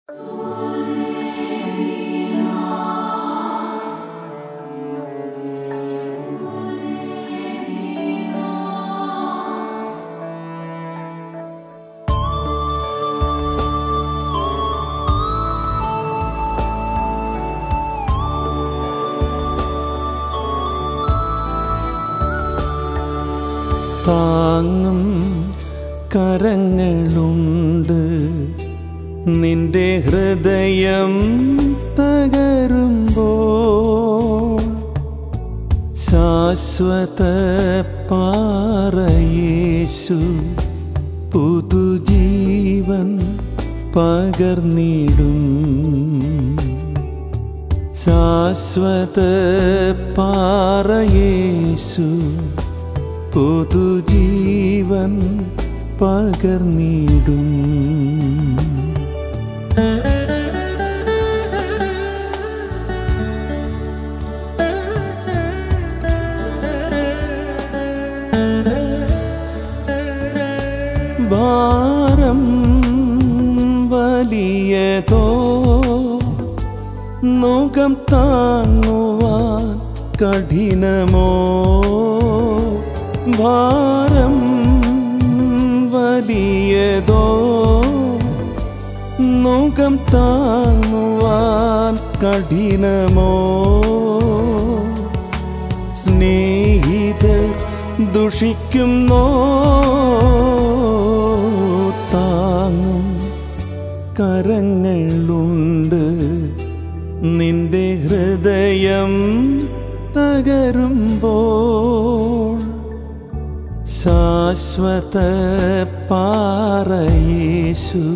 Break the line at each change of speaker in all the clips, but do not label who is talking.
താങ്ങും കരങ്ങളുണ്ട് നിന്റെ ഹൃദയം തകരുമ്പോൾ ശാശ്വത പാറയേശു പുതുജീവൻ പകർന്നിടും ശാശ്വത പാറയേശു പുതുജീവൻ പകർന്നിടും ഭാരം വലിയതോ മുഖം താങ്ങുവാൻ കഠിനമോ ഭാരം വലിയതോ മുഖം താങ്ങുവാൻ കഠിനമോ സ്നേഹിതർ ദുഷിക്കുന്നോ താങ്ങും കരങ്ങളുണ്ട് നിന്റെ ഹൃദയം തകരുമ്പോൾ ശാശ്വത പാറയേശു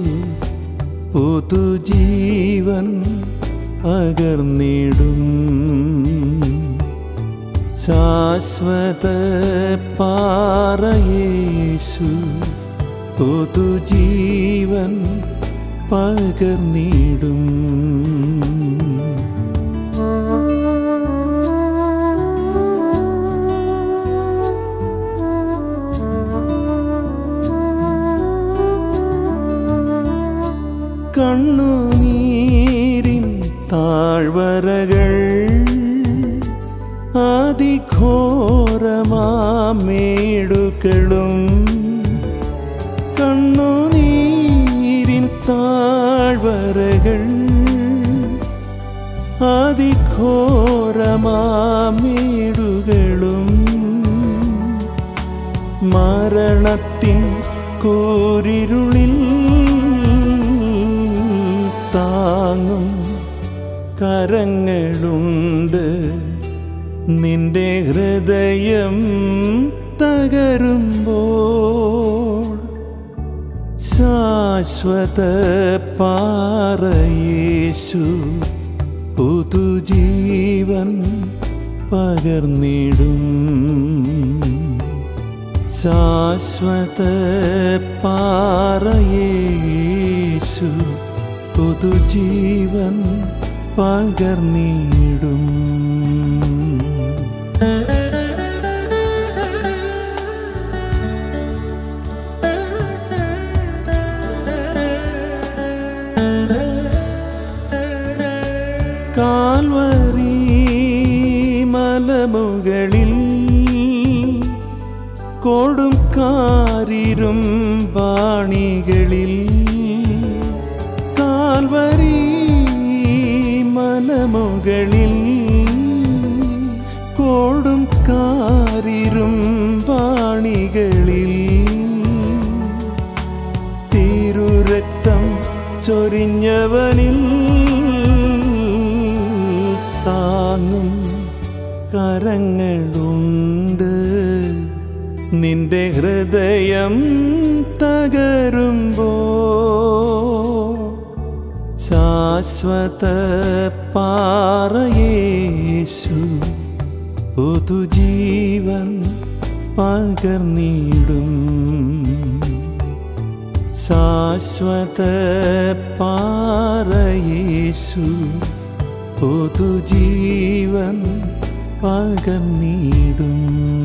പുതുജീവൻ പകർന്നിടും ശാശ്വത പാറയേശു പുതുജീവൻ പകർന്നിടും കണ്ണുനീരിൻ താഴ്വരകൾ അതിഘോരമാമേടുകളും കണ്ണുനീരിൻ താഴ്വരകൾ അതിഘോരമാമേടുകളും മരണത്തിൻ കൂരിരുളിൽ താങ്ങും കരങ്ങളുണ്ട് നിന്റെ ഹൃദയം തകരുമ്പോൾ ശാശ്വത പാറയേശു പുതുജീവൻ പകർന്നിടും ശാശ്വത പാറയേശു പുതുജീവൻ പകർന്നിടും കാൽവരി മലമുകളിൽ കൊടും കാരിരും ബാണികളിൽ കാൽവരി മലമുകളിൽ കൊടും കാരിരും ബാണികളിൽ തിരുരക്തം ചൊരിഞ്ഞവനിൽ താങ്ങും കരങ്ങളുണ്ട് നിന്റെ ഹൃദയം തകരുമ്പോ ശാശ്വത പാറയേശു പുതുജീവൻ പകർന്നിടും ശാശ്വത പാറയേശു പുതുജീവൻ പകർന്നിടും